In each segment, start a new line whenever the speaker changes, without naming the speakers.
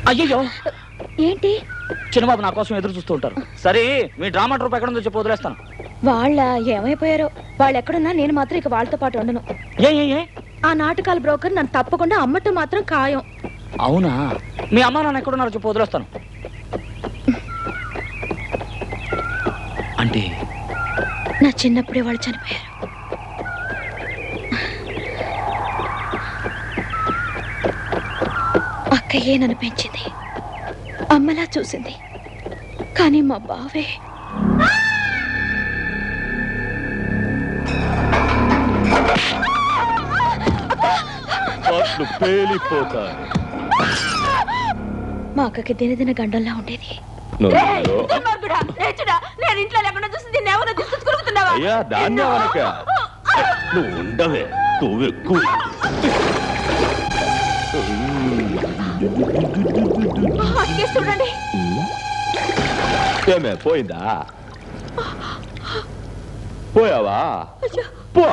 అయ్యయ్యో
ఏంటి
చిన్నబాబు నా కోసం ఎదురు చూస్తూ ఉంటారు సరే మీ డ్రామా ట్రూప్ ఎక్కడ ఉందో చెప్పి వదిలేస్తాను
వాళ్ళ ఏమైపోయారో వాళ్ళు ఎక్కడున్నా నేను మాత్రం ఇక వాళ్ళతో పాటు ఉండను
ఏ ఏ ఏ
ఆ నాటకాల బ్రోకర్ నన్ను తప్పకుండా అమ్మటం మాత్రం ఖాయం
అవునా మీ అమ్మా నాన్న ఎక్కడున్నారో చెప్పి వదిలేస్తాను అంటే
నా చిన్నప్పుడే వాళ్ళు చనిపోయారు అక్కయ్యే నన్ను పెంచింది అమ్మలా చూసింది కానీ మా బావే
కట్లు పేలిపోతాయి
మా అక్కకి దినదిన గండంలా ఉండేది
నన్ను
నేను ఇంట్లో లేకుండా చూసి దీన్ని ఎవరో తీసుకొచ్చుకుంటున్నావా
అయ్యా దాన్ని అవనక నువ్వు ఉండవే నువ్వు ఎక్కువ
చూడండి
ఏమే పోయిందా పోయావా పో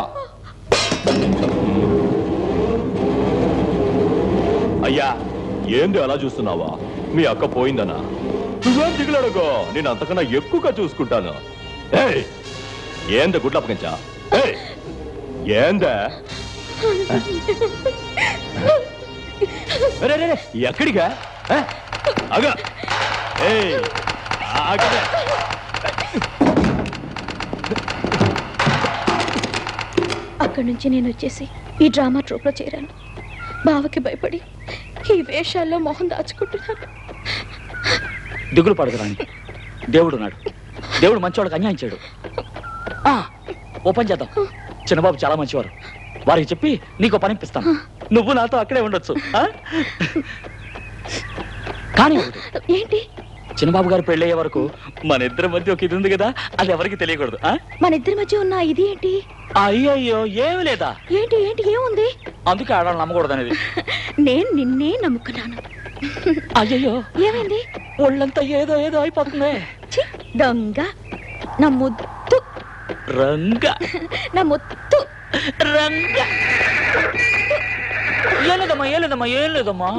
అయ్యా ఏంది అలా చూస్తున్నావా మీ అక్క పోయిందనా నువ్వేం దిగులడుగో నేను అంతకన్నా ఎక్కువగా చూసుకుంటాను ఏయ్ ఏంద గుడ్ల అప్పగించా ఏయ్ ఏందా రే, రే, రే, ఎక్కడిగా ఏ? అగా ఏయ్ ఆగలే.
అక్కడి నుంచి నేను వచ్చేసి ఈ డ్రామా ట్రూప్లో చేరాను బావకి భయపడి ఈ వేషాల్లో మొహం దాచుకుంటున్నాను
దిగులు పడదు రాణి దేవుడు ఉన్నాడు దేవుడు మంచివాడికి అన్యాయం చేయడు ఆ, ఓ పని చేద్దాం చిన్నబాబు చాలా మంచివారు వారికి చెప్పి నీకు పని ఇప్పిస్తాను నువ్వు నాతో అక్కడే ఉండొచ్చు ఆ? కానీ ఒకటి,
ఏంటి
చిన్నబాబు గారు పెళ్ళయ్యే వరకు మన ఇద్దరి మధ్య ఒక ఇది ఉంది కదా అది ఎవరికి తెలియకూడదు ఆ?
మన ఇద్దరి మధ్య ఉన్న ఇది ఏంటి
అయ్యయ్యో ఏమి లేదా
ఏంటి ఏంటి ఏముంది
అందుకే ఆడాలి నమ్మకూడదు అనేది
నేను నిన్నే నమ్ముకున్నాను
అయ్యయ్యో
ఏమైంది
ఒళ్ళంతా ఏదో ఏదో అయిపోతుంది
ఛీ, దొంగ నా ముద్దు
రంగ
నా ముద్దు
రంగ ఏం లేదమ్మా ఏం లేదమ్మా ఏం లేదమ్మా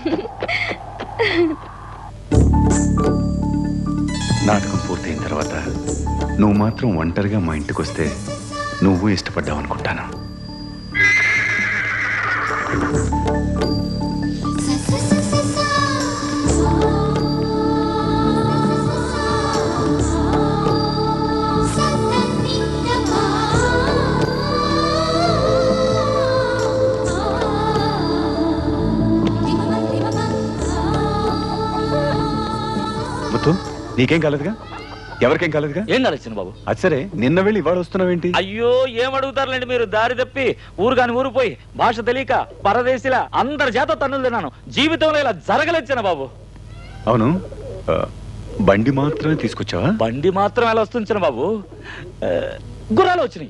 నాటకం పూర్తయిన తర్వాత నువ్వు మాత్రం ఒంటరిగా మా ఇంటికి వస్తే నువ్వు ఇష్టపడ్డావు అనుకుంటాను ముత్తు నీకేం కాలేదుగా ఎవరికేం కాలేదుగా
ఏం కాలేదు చిన్నబాబు
అది సరే నిన్న వెళ్ళి ఇవాళ వస్తున్నావేంటి
అయ్యో ఏం అడుగుతారులేండి మీరు దారి తప్పి ఊరు కాని ఊరు పోయి భాష తెలియక పరదేశిలా అందరి చేత తన్నులు తిన్నాను జీవితంలో ఇలా జరగలేదు చిన్నబాబు
అవును ఆ, బండి మాత్రమే తీసుకొచ్చావా
బండి మాత్రం ఎలా వస్తుంది చిన్నబాబు ఆ, గుర్రాలు వచ్చినాయి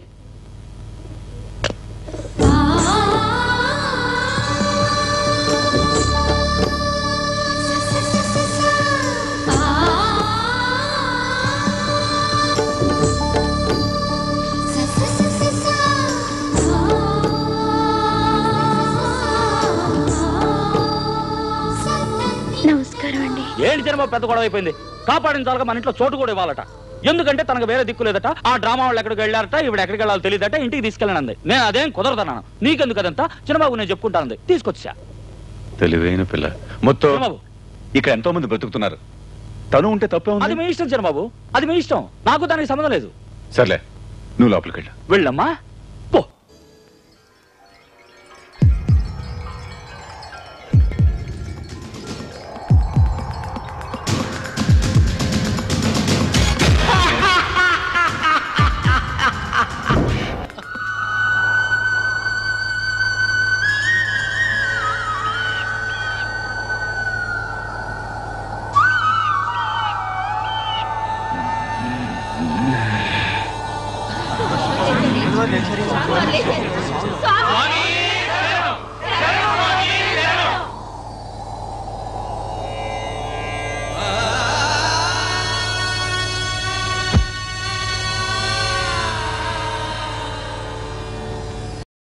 నమస్కారం అండి
ఏంటి చిన్నబాబు పెద్ద గొడవ అయిపోయింది కాపాడిన చాలక మన ఇంట్లో చోటు కూడా ఇవ్వాలట ఎందుకంటే తనకు వేరే దిక్కు లేదట ఆ డ్రామా వాళ్ళు ఎక్కడికి వెళ్ళారట ఇవిడ ఎక్కడికి వెళ్ళాలో తెలియదట ఇంటికి తీసుకెళ్ళనంది నేను అదేం కుదరదన్నాను నీకెందుకు అదంతా చిన్నబాబు నేను చెప్పుకుంటానంది తీసుకొచ్చా
తెలివైన పిల్ల మొత్తం
చిన్నబాబు
ఇక్కడ ఎంతో మంది బ్రతుకుతున్నారు తను ఉంటే తప్పే
అది
ఉంది
మీ ఇష్టం చిన్నబాబు అది మీ ఇష్టం నాకు దానికి సంబంధం లేదు
సర్లే నువ్వు లోపలికి వెళ్ళు
వెళ్ళమ్మా పో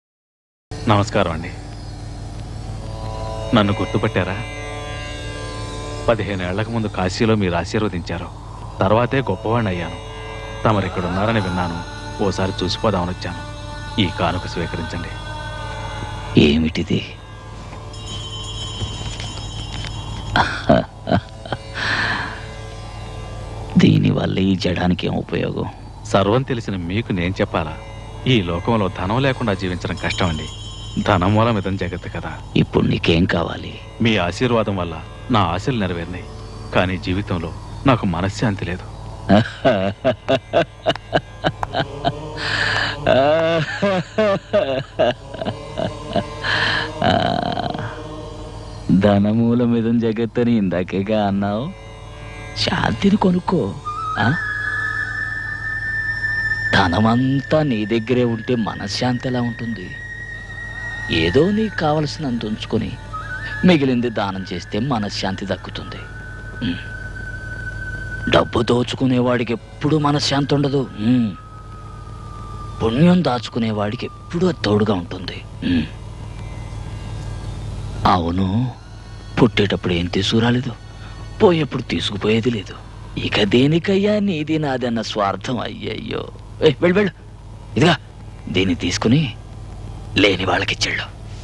నమస్కారం అండి నన్ను గుర్తుపట్టారా
పదిహేను ఏళ్లకు ముందు కాశీలో మీరు ఆశీర్వదించారు తర్వాతే గొప్పవాడిని అయ్యాను తమరు ఇక్కడ ఉన్నారని విన్నాను ఓసారి చూసిపోదామని వచ్చాను ఈ కానుక స్వీకరించండి
ఏమిటిది దీనివల్ల ఈ జడానికి ఏం ఉపయోగం
సర్వం తెలిసిన మీకు నేను చెప్పాలా ఈ లోకంలో ధనం లేకుండా జీవించడం కష్టం అండి ధనం మూలం ఇదం జగత్తు కదా
ఇప్పుడు నీకేం కావాలి
మీ ఆశీర్వాదం వల్ల నా ఆశలు నెరవేరినాయి కానీ జీవితంలో నాకు మనశ్శాంతి లేదు
ధనమూల మీద జగత్తని ఇందాకేగా అన్నావు శాంతిని కొనుక్కో ఆ? ధనమంతా నీ దగ్గరే ఉంటే మనశ్శాంతి ఎలా ఉంటుంది ఏదో నీకు కావలసినంత ఉంచుకొని మిగిలింది దానం చేస్తే మనశ్శాంతి దక్కుతుంది ఉమ్. డబ్బు దోచుకునేవాడికి ఎప్పుడు మనశ్శాంతి ఉండదు ఉమ్. పుణ్యం దాచుకునేవాడికి ఎప్పుడూ అది తోడుగా ఉంటుంది ఉమ్. అవును పుట్టేటప్పుడు ఏం తీసుకురాలేదు పోయేప్పుడు తీసుకుపోయేది లేదు ఇక దేనికయ్యా నీది నాదన్న స్వార్థం అయ్యయ్యో ఏ వెళ్ళు వెళ్ళు ఇదిగా దీన్ని తీసుకుని లేని వాళ్ళకిచ్చాళ్ళు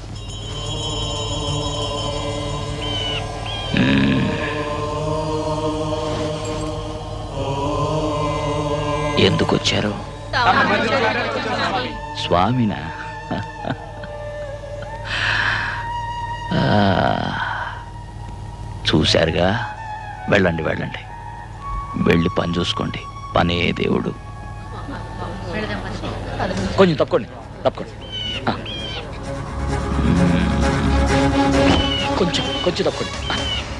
ఎందుకు వచ్చారు స్వామినా ఆ, చూశారుగా వెళ్ళండి వెళ్ళండి వెళ్ళి పని చూసుకోండి పనే దేవుడు కొంచెం తప్పుకోండి తప్పుకోండి ఆ. కొంచెం కొంచెం తప్పుకోండి ఆ.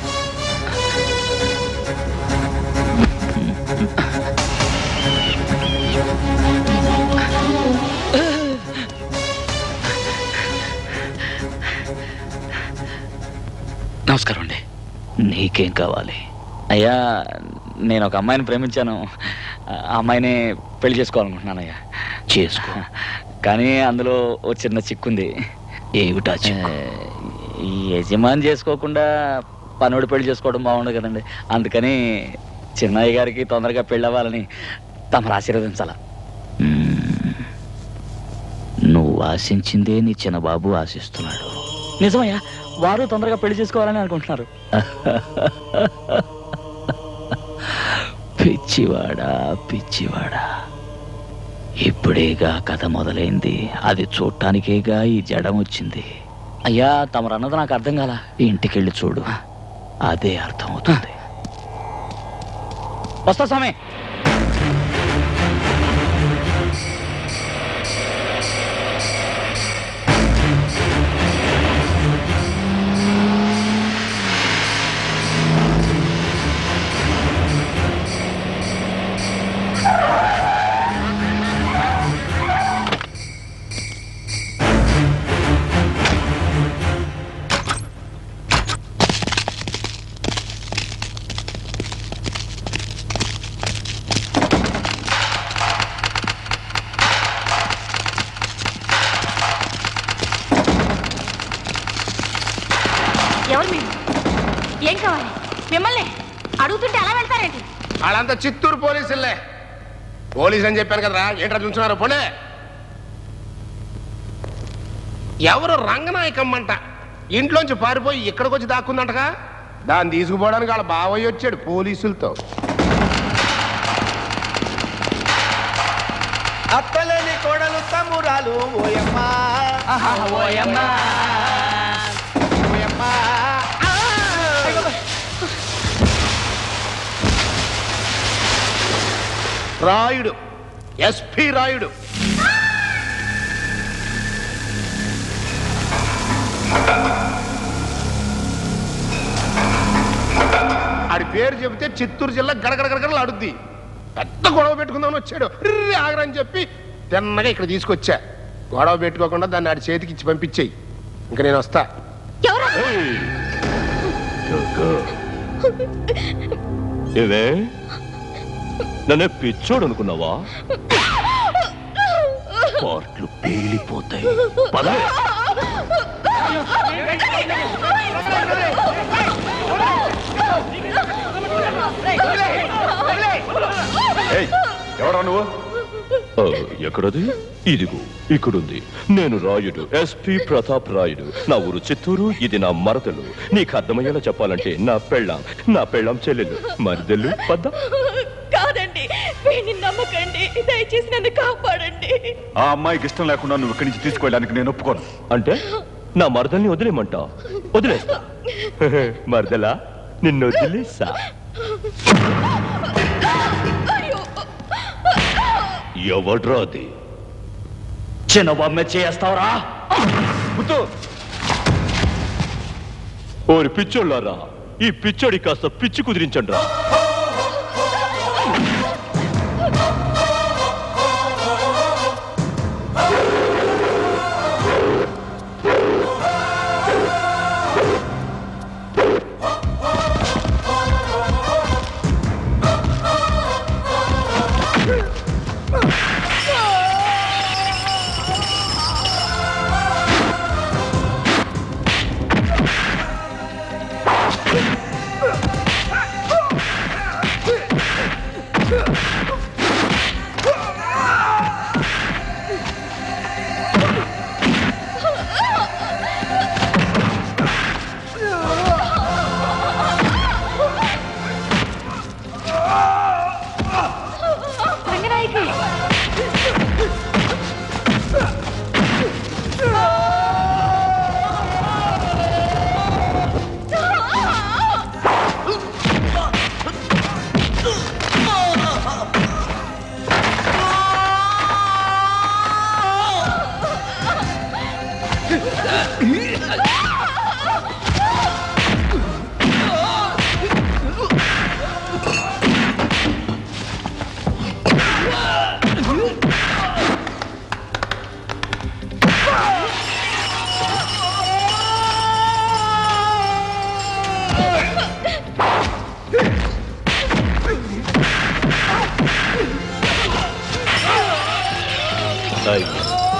నమస్కారం అండి నీకేం కావాలి అయ్యా నేను ఒక అమ్మాయిని ప్రేమించాను ఆ అమ్మాయిని పెళ్లి చేసుకోవాలనుకుంటున్నాను అయ్యా చేసుకో కానీ అందులో ఓ చిన్న చిక్కుంది ఏమిటా చిక్కు ఈ యజమాని చేసుకోకుండా పనుడు పెళ్లి చేసుకోవడం బాగుండదు కదండి అందుకని చిన్నయ్య గారికి తొందరగా పెళ్ళి అవ్వాలని తమరు ఆశీర్వదించాల నువ్వు ఆశించిందే నీ చిన్నబాబు ఆశిస్తున్నాడు నిజమయ్యా వారు తొందరగా పెళ్లి చేసుకోవాలని అనుకుంటున్నారు పిచ్చివాడా పిచ్చివాడా ఇప్పుడేగా కథ మొదలైంది అది చూడటానికేగా ఈ జడం వచ్చింది అయ్యా తమరు అన్నది నాకు అర్థం కాల ఇంటికెళ్ళి చూడు అదే అర్థం అవుతుంది వస్తా స్వామి
ఎవరు మీరు ఏం కావాలి మిమ్మల్ని అడుగుతుంటే అలా వెళ్తారేంటి
వాళ్ళంతా చిత్తూరు పోలీసులే పోలీసు అని చెప్పాను కదరా ఏంట్రా చూస్తున్నారు పోలే ఎవరు రంగనాయకమ్మంట ఇంట్లోంచి పారిపోయి ఇక్కడికి వచ్చి దాక్కుందంటగా దాన్ని తీసుకుపోవడానికి వాళ్ళ బావయ్య వచ్చాడు పోలీసులతో
అత్తలేని కోడలు తమ్మురాలు ఓయమ్మా ఓయమ్మా ఓయమ్మా
రాయుడు ఎస్పి రాయుడు ఆడి పేరు చెబితే చిత్తూరు జిల్లా గడగడ గడగడలు అడుద్ది పెద్ద గొడవ పెట్టుకుందామని వచ్చాడు రిర్రి ఆగరని చెప్పి తిన్నగా ఇక్కడ తీసుకొచ్చా గొడవ పెట్టుకోకుండా దాన్ని ఆడి చేతికి ఇచ్చి పంపించేయి ఇంకా నేను వస్తా
ఎవరు
ఏవే నన్నే పిచ్చోడు అనుకున్నావా
పార్ట్లు పేలిపోతాయి పద
ఆ
ఆ, ఎక్కడది ఇదిగో ఇక్కడుంది నేను రాయుడు ఎస్పి ప్రతాప్ రాయుడు నా ఊరు చిత్తూరు ఇది నా మరదలు నీకు అర్థమయ్యేలా చెప్పాలంటే నా పెళ్ళాం నా పెళ్ళాం చెల్లెలు మరిదెలు పద్ద
కాదండి వీడిని నమ్మకండి దయచేసి నన్ను కాపాడండి
ఆ అమ్మాయికి ఇష్టం లేకుండా నువ్వు ఇక్కడి నుంచి తీసుకెళ్ళడానికి నేను ఒప్పుకోను
అంటే నా మరదల్ని వదిలేమంటా వదిలేస్తా మరదలా నిన్ను వదిలేసా ఎవడ్రా అది
చిన్నబాబు మీద చేస్తావురా
ఓరి పిచ్చోళ్ళారా ఈ పిచ్చోడి కాస్త పిచ్చి కుదిరించండి రా
రంగనాయకి
అయ్యో.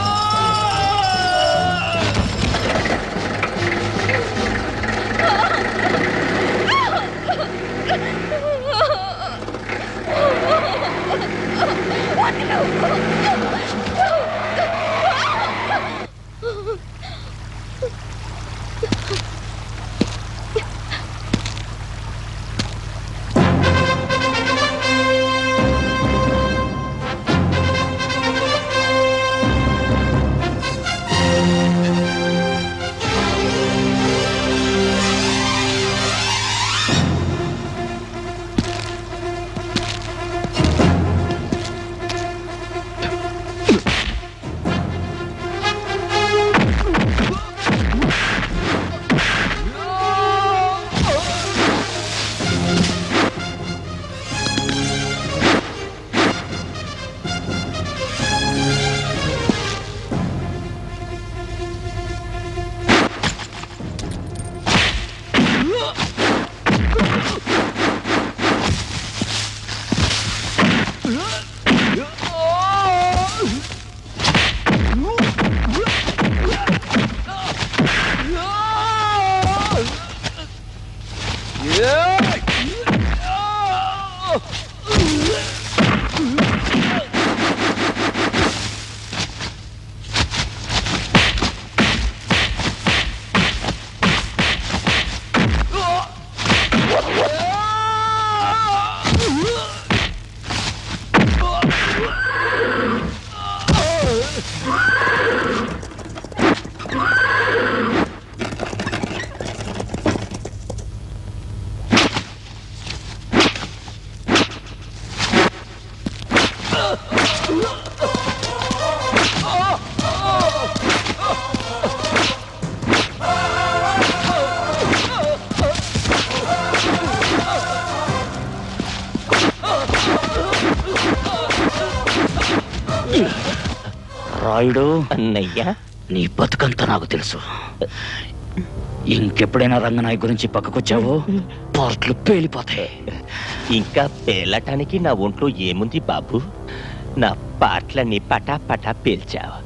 రాయుడు
అన్నయ్యా
నీ బతుకంతా నాకు తెలుసు ఇంకెప్పుడైనా రంగనాయక్ గురించి పక్కకొచ్చావో పార్ట్లు పేలిపోతాయి
ఇంకా పేలటానికి నా ఒంట్లో ఏముంది బాబు నా పాటలని పటా పటా పేల్చావు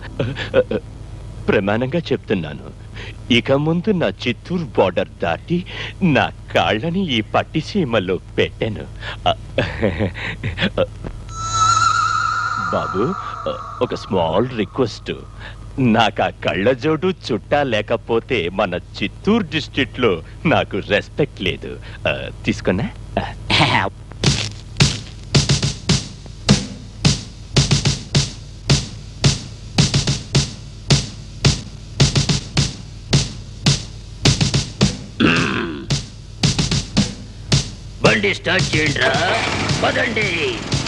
ప్రమాణంగా చెప్తున్నాను ఇక ముందు నా చిత్తూరు బార్డర్ దాటి నా కాళ్ళని ఈ పట్టిసీమలో పెట్టాను బాబు
ఒక స్మాల్ రిక్వెస్ట్ నాకు ఆ కళ్ళజోడు చుట్టా లేకపోతే మన చిత్తూరు డిస్ట్రిక్ట్ లో నాకు రెస్పెక్ట్ లేదు ఆ, తీసుకున్నా ఆ.
బండి స్టార్ట్ చేయండి రా పదండి